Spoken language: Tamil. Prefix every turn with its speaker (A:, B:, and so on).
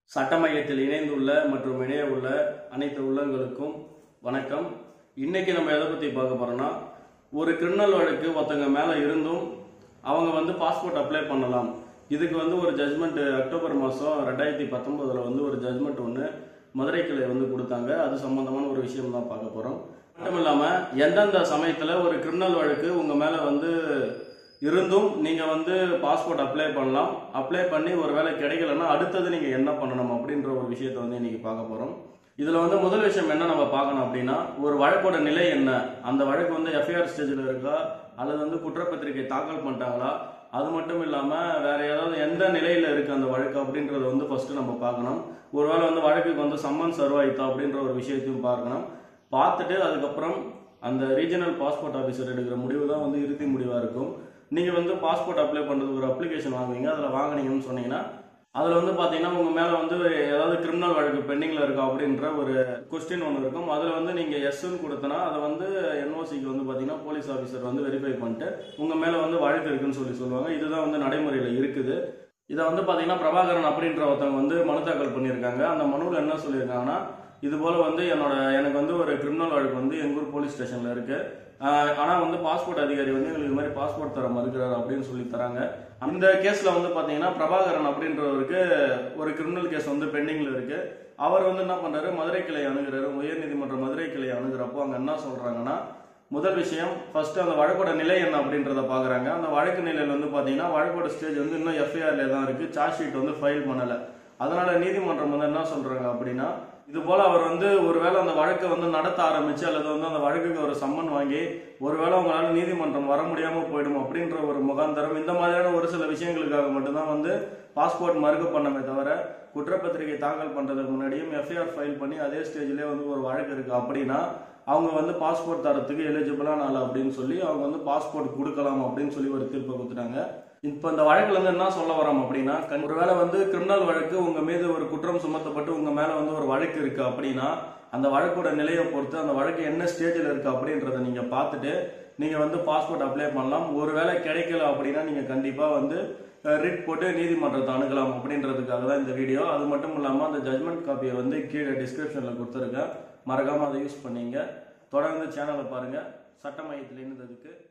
A: சட்ட மையத்தில் இணைந்துள்ள மற்றும் இணைய உள்ள அனைத்து உள்ளங்களுக்கும் வணக்கம் இன்னைக்கு நம்ம எதை பத்தி பார்க்க போறோம்னா ஒரு கிரிமினல் வழக்கு ஒருத்தங்க மேல இருந்தும் அவங்க வந்து பாஸ்போர்ட் அப்ளை பண்ணலாம் இதுக்கு வந்து ஒரு ஜட்மெண்ட் அக்டோபர் மாதம் ரெண்டாயிரத்தி பத்தொன்பதுல வந்து ஒரு ஜட்மெண்ட் ஒன்று மதுரை கிளை வந்து கொடுத்தாங்க அது சம்பந்தமான ஒரு விஷயம் தான் பார்க்க போறோம் மட்டும் இல்லாம எந்தெந்த சமயத்துல ஒரு கிரிமினல் வழக்கு உங்க மேல வந்து இருந்தும் நீங்க வந்து பாஸ்போர்ட் அப்ளை பண்ணலாம் அப்ளை பண்ணி ஒரு வேலை கிடைக்கலன்னா அடுத்தது நீங்க என்ன பண்ணணும் அப்படின்ற ஒரு விஷயத்தை வந்து இன்னைக்கு பார்க்க போறோம் இதுல வந்து முதல் விஷயம் என்ன நம்ம பார்க்கணும் அப்படின்னா ஒரு வழக்கோட நிலை என்ன அந்த வழக்கு வந்து எஃப்ஐஆர் ஸ்டேஜில் இருக்கா அல்லது வந்து குற்றப்பத்திரிகை தாக்கல் பண்ணிட்டாங்களா அது மட்டும் இல்லாம வேற ஏதாவது எந்த நிலையில இருக்கு அந்த வழக்கு அப்படின்றத வந்து ஃபர்ஸ்ட் நம்ம பார்க்கணும் ஒருவேளை வந்து வழக்குக்கு வந்து சம்மன் சர்வ் ஆயிட்டா அப்படின்ற ஒரு விஷயத்தையும் பார்க்கணும் பார்த்துட்டு அதுக்கப்புறம் அந்த ரீஜனல் பாஸ்போர்ட் ஆஃபீஸர் எடுக்கிற முடிவு தான் வந்து இறுதி முடிவாக இருக்கும் நீங்கள் வந்து பாஸ்போர்ட் அப்ளை பண்ணுறதுக்கு ஒரு அப்ளிகேஷன் வாங்குவீங்க அதில் வாங்குனீங்கன்னு சொன்னீங்கன்னா அதில் வந்து பார்த்தீங்கன்னா உங்கள் மேலே வந்து ஏதாவது கிரிமினல் வழக்கு பெண்டிங்கில் இருக்கா அப்படின்ற ஒரு கொஸ்டின் ஒன்று இருக்கும் அதில் வந்து நீங்கள் எஸ்ன்னு கொடுத்தனா அதை வந்து என்ஓசிக்கு வந்து பார்த்தீங்கன்னா போலீஸ் ஆஃபீஸர் வந்து வெரிஃபை பண்ணிட்டு உங்கள் மேலே வந்து வழக்கு இருக்குன்னு சொல்லி சொல்லுவாங்க இதுதான் வந்து நடைமுறையில் இருக்குது இதை வந்து பார்த்தீங்கன்னா பிரபாகரன் அப்படின்ற ஒருத்தவங்க வந்து மனு தாக்கல் பண்ணியிருக்காங்க அந்த மனுவில் என்ன சொல்லியிருக்காங்கன்னா இது போல வந்து என்னோட எனக்கு வந்து ஒரு கிரிமினல் வழக்கு வந்து எங்கூர் போலீஸ் ஸ்டேஷன்ல இருக்கு ஆஹ் ஆனா வந்து பாஸ்போர்ட் அதிகாரி வந்து எங்களுக்கு இது மாதிரி பாஸ்போர்ட் தர மறுக்கிறார் அப்படின்னு சொல்லி தராங்க அந்த கேஸ்ல வந்து பாத்தீங்கன்னா பிரபாகரன் அப்படின்றவருக்கு ஒரு கிரிமினல் கேஸ் வந்து பெண்டிங்ல இருக்கு அவர் வந்து என்ன பண்றாரு மதுரை கிளை அணுகிறாரு உயர்நீதிமன்ற மதுரை கிளை அணுகிறப்போ அங்க என்ன சொல்றாங்கன்னா முதல் விஷயம் ஃபர்ஸ்ட் அந்த வழக்கோட நிலை என்ன அப்படின்றத பாக்குறாங்க அந்த வழக்கு நிலையில வந்து பாத்தீங்கன்னா வழக்கோட ஸ்டேஜ் வந்து இன்னும் எஃப்ஐஆர்ல தான் இருக்கு சார்ஜ் ஷீட் வந்து ஃபைல் பண்ணல அதனால நீதிமன்றம் வந்து என்ன சொல்றாங்க அப்படின்னா இது போல அவர் வந்து ஒருவேளை அந்த வழக்கை வந்து நடத்த ஆரம்பிச்சு அல்லது வந்து அந்த வழக்குக்கு ஒரு சம்மன் வாங்கி ஒருவேளை உங்களால நீதிமன்றம் வர முடியாம போயிடும் அப்படின்ற ஒரு முகாந்தரம் இந்த மாதிரியான ஒரு சில விஷயங்களுக்காக மட்டும்தான் வந்து பாஸ்போர்ட் மறுக்க பண்ணமே தவிர குற்றப்பத்திரிகை தாக்கல் பண்றதுக்கு முன்னாடியும் எஃப்ஐஆர் ஃபைல் பண்ணி அதே ஸ்டேஜ்லயே வந்து ஒரு வழக்கு இருக்கு அப்படின்னா அவங்க வந்து பாஸ்போர்ட் தரத்துக்கு எலிஜிபிளான ஆள் அப்படின்னு சொல்லி அவங்க வந்து பாஸ்போர்ட் கொடுக்கலாம் அப்படின்னு சொல்லி ஒரு தீர்ப்பை கொடுத்துட்டாங்க இப்போ இந்த வழக்குல இருந்து என்ன சொல்ல வரோம் அப்படின்னா கண்- ஒருவேளை வந்து கிரிமினல் வழக்கு உங்க மீது ஒரு குற்றம் சுமத்தப்பட்டு உங்க மேல வந்து ஒரு வழக்கு இருக்கு அப்படின்னா அந்த வழக்கோட நிலையை பொறுத்து அந்த வழக்கு என்ன ஸ்டேஜில் இருக்கு அப்படின்றத நீங்க பார்த்துட்டு நீங்க வந்து பாஸ்போர்ட் அப்ளை பண்ணலாம் ஒருவேளை கிடைக்கல அப்படின்னா நீங்க கண்டிப்பா வந்து ரிட் போட்டு நீதிமன்றத்தை அணுகலாம் அப்படின்றதுக்காக தான் இந்த வீடியோ அது மட்டும் இல்லாம அந்த ஜட்மெண்ட் காப்பியை வந்து கீழே டிஸ்கிரிப்ஷன்ல கொடுத்துருக்கேன் மறக்காம அதை யூஸ் பண்ணீங்க தொடர்ந்து சேனலை பாருங்க சட்ட மையத்தில் இருந்ததுக்கு